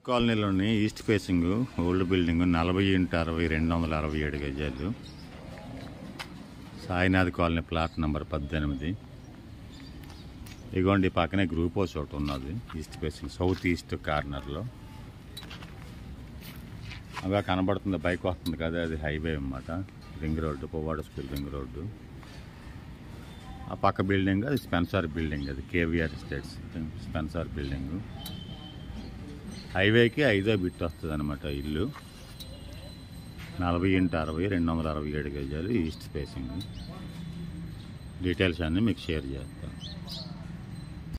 కాలనీలోని east facing old building నలభై into అరవై రెండు వందల అరవై ఏడు గజాలు సాయినాథ్ కాలనీ ప్లాట్ నెంబర్ పద్దెనిమిది ఇగోండి పక్కనే గ్రూప్ హౌస్ ఒకటి ఉన్నది ఈస్ట్ ఫేసింగ్ సౌత్ ఈస్ట్ కార్నర్లో అలా కనబడుతుంది బైక్ వస్తుంది కదా అది హైవే అన్నమాట ring road Puvvada school ring road ఆ పక్క బిల్డింగ్ అది స్పెన్సార్ బిల్డింగ్ అది కేవీఆర్ ఎస్టేట్స్ స్పెన్సార్ బిల్డింగ్ హైవేకి ఐదో బిట్ వస్తుంది అనమాట ఇల్లు నలభై ఇంటూ అరవై రెండు వందల అరవై ఏడు గజాలు ఈస్ట్ ఫేసింగ్ డీటెయిల్స్ అన్నీ మీకు షేర్ చేస్తాను